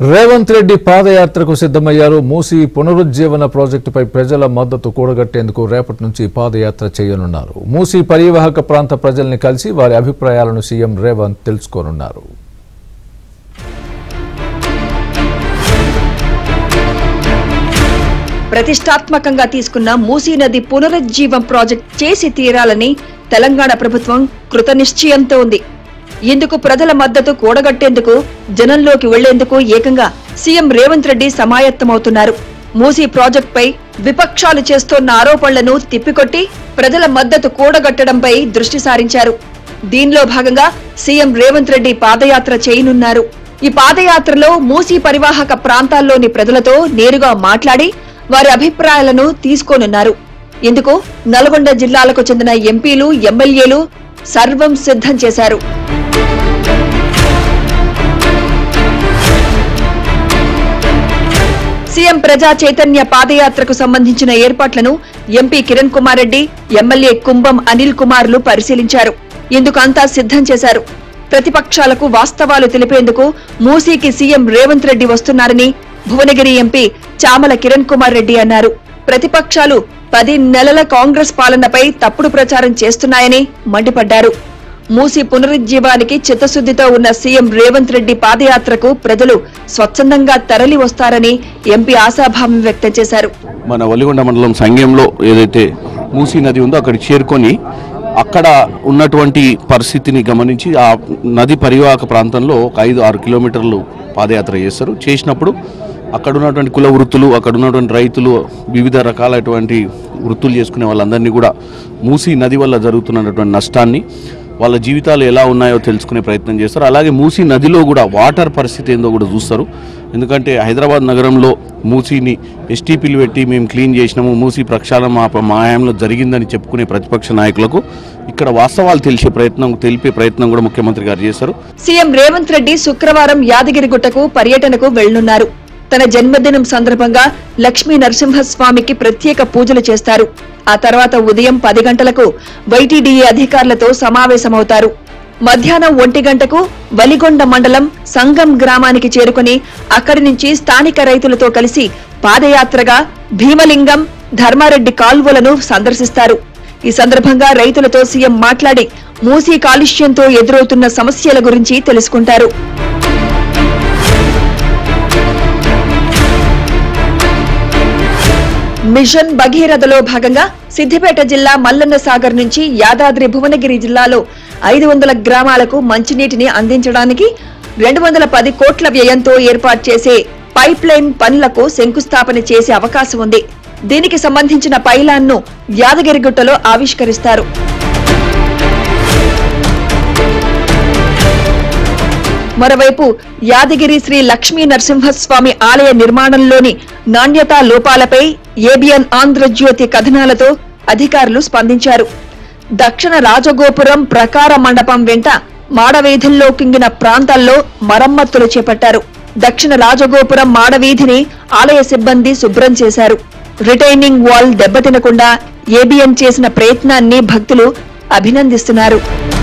రేవంత్ రెడ్డి పాదయాత్రకు సిద్ధమయ్యారు మూసి పునరుజ్జీవన ప్రాజెక్టుపై ప్రజల మద్దతు కూడగట్టేందుకు రేపటి నుంచి పాదయాత్ర చేయనున్నారు మూసి పరివాహక ప్రాంత ప్రజల్ని కలిసి వారి అభిప్రాయాలను సీఎం రేవంత్ తెలుసుకోనున్నారు ప్రతిష్టాత్మకంగా తీసుకున్న మూసీ నది పునరుజ్జీవం ప్రాజెక్ట్ చేసి తీరాలని తెలంగాణ ప్రభుత్వం కృతనిశ్చయంతో ఉంది ఇందుకు ప్రజల మద్దతు కూడగట్టేందుకు జనంలోకి వెళ్లేందుకు ఏకంగా సీఎం రేవంత్ రెడ్డి సమాయత్తమవుతున్నారు మూసీ ప్రాజెక్టుపై విపక్షాలు చేస్తోన్న ఆరోపణలను తిప్పికొట్టి ప్రజల మద్దతు కూడగట్టడంపై దృష్టి సారించారు దీనిలో భాగంగా సీఎం రేవంత్ రెడ్డి పాదయాత్ర చేయనున్నారు ఈ పాదయాత్రలో మూసీ పరివాహక ప్రాంతాల్లోని ప్రజలతో నేరుగా మాట్లాడి వారి అభిప్రాయాలను తీసుకోనున్నారు ఇందుకు నల్గొండ జిల్లాలకు చెందిన ఎంపీలు ఎమ్మెల్యేలు సర్వం సిద్ధం చేశారు సీఎం ప్రజా చైతన్య పాదయాత్రకు సంబంధించిన ఏర్పాట్లను ఎంపీ కిరణ్ కుమార్ రెడ్డి ఎమ్మెల్యే కుంభం అనిల్ కుమార్లు పరిశీలించారు ఇందుకు అంతా సిద్ధం చేశారు ప్రతిపక్షాలకు వాస్తవాలు తెలిపేందుకు మూసీకి సీఎం రేవంత్ రెడ్డి వస్తున్నారని భువనగిరి ఎంపీ చామల కిరణ్ కుమార్ రెడ్డి అన్నారు ప్రతిపక్షాలు పది నెలల కాంగ్రెస్ పాలనపై తప్పుడు ప్రచారం చేస్తున్నాయని మండిపడ్డారు మూసి పునరుజ్జీవానికి చిత్తశుద్దితో ఉన్న సీఎం రేవంత్ రెడ్డి పాదయాత్రకు ప్రజలు స్వచ్ఛందంగా తరలి వస్తారని ఎంపీ ఆశాభావం వ్యక్తం చేశారు మన ఒలిగొండ మండలం సంఘంలో ఏదైతే మూసీ నది ఉందో అక్కడికి చేరుకొని అక్కడ ఉన్నటువంటి పరిస్థితిని గమనించి ఆ నది పరివాహక ప్రాంతంలో ఒక ఐదు ఆరు కిలోమీటర్లు పాదయాత్ర చేస్తారు చేసినప్పుడు అక్కడ ఉన్నటువంటి కుల వృత్తులు అక్కడ ఉన్నటువంటి రైతులు వివిధ రకాలైనటువంటి వృత్తులు చేసుకునే వాళ్ళందరినీ కూడా మూసీ నది వల్ల జరుగుతున్నటువంటి నష్టాన్ని వాళ్ళ జీవితాలు ఎలా ఉన్నాయో తెలుసుకునే ప్రయత్నం చేస్తారు అలాగే మూసీ నదిలో కూడా వాటర్ పరిస్థితి ఏందో కూడా చూస్తారు ఎందుకంటే హైదరాబాద్ నగరంలో మూసీని ఎస్టీపీలు పెట్టి మేము క్లీన్ చేసినాము మూసీ ప్రక్షాళన మా మా హయాంలో జరిగిందని చెప్పుకునే ప్రతిపక్ష నాయకులకు ఇక్కడ వాస్తవాలు తెలిసే ప్రయత్నం తెలిపే ప్రయత్నం కూడా ముఖ్యమంత్రి గారు చేశారు సీఎం రేవంత్ రెడ్డి శుక్రవారం యాదగిరిగుట్టకు పర్యటనకు వెళ్లనున్నారు తన జన్మదినం సందర్భంగా లక్ష్మీ నరసింహస్వామికి ప్రత్యేక పూజలు చేస్తారు ఆ తర్వాత ఉదయం పది గంటలకు వైటీడీఏ అధికారులతో సమావేశమవుతారు మధ్యాహ్నం ఒంటి గంటకు వలిగొండ మండలం సంగం గ్రామానికి చేరుకుని అక్కడి నుంచి స్థానిక రైతులతో కలిసి పాదయాత్రగా భీమలింగం ధర్మారెడ్డి కాల్వలను సందర్శిస్తారు ఈ సందర్భంగా రైతులతో సీఎం మాట్లాడి మూసీ కాలుష్యంతో ఎదురవుతున్న సమస్యల గురించి తెలుసుకుంటారు మిషన్ భగీరథలో భాగంగా సిద్దిపేట జిల్లా మల్లన్న సాగర్ నుంచి యాదాద్రి భువనగిరి జిల్లాలో ఐదు వందల గ్రామాలకు మంచినీటిని అందించడానికి రెండు వందల పది కోట్ల వ్యయంతో ఏర్పాటు చేసే పైప్ లైన్ పనులకు శంకుస్థాపన చేసే అవకాశం ఉంది దీనికి సంబంధించిన పైలాన్ను యాదగిరిగుట్టలో ఆవిష్కరిస్తారు మరోవైపు యాదగిరి శ్రీ లక్ష్మీ నరసింహస్వామి ఆలయ నిర్మాణంలోని నాణ్యతా లోపాలపై ఏబిఎన్ ఆంధ్రజ్యోతి కథనాలతో అధికారులు స్పందించారు దక్షిణ రాజగోపురం ప్రకార మండపం వెంట మాడవీధుల్లో కింగిన ప్రాంతాల్లో మరమ్మతులు చేపట్టారు దక్షిణ రాజగోపురం మాడవీధిని ఆలయ సిబ్బంది శుభ్రం చేశారు రిటైనింగ్ వాల్ దెబ్బతినకుండా ఏబిఎన్ చేసిన ప్రయత్నాన్ని భక్తులు అభినందిస్తున్నారు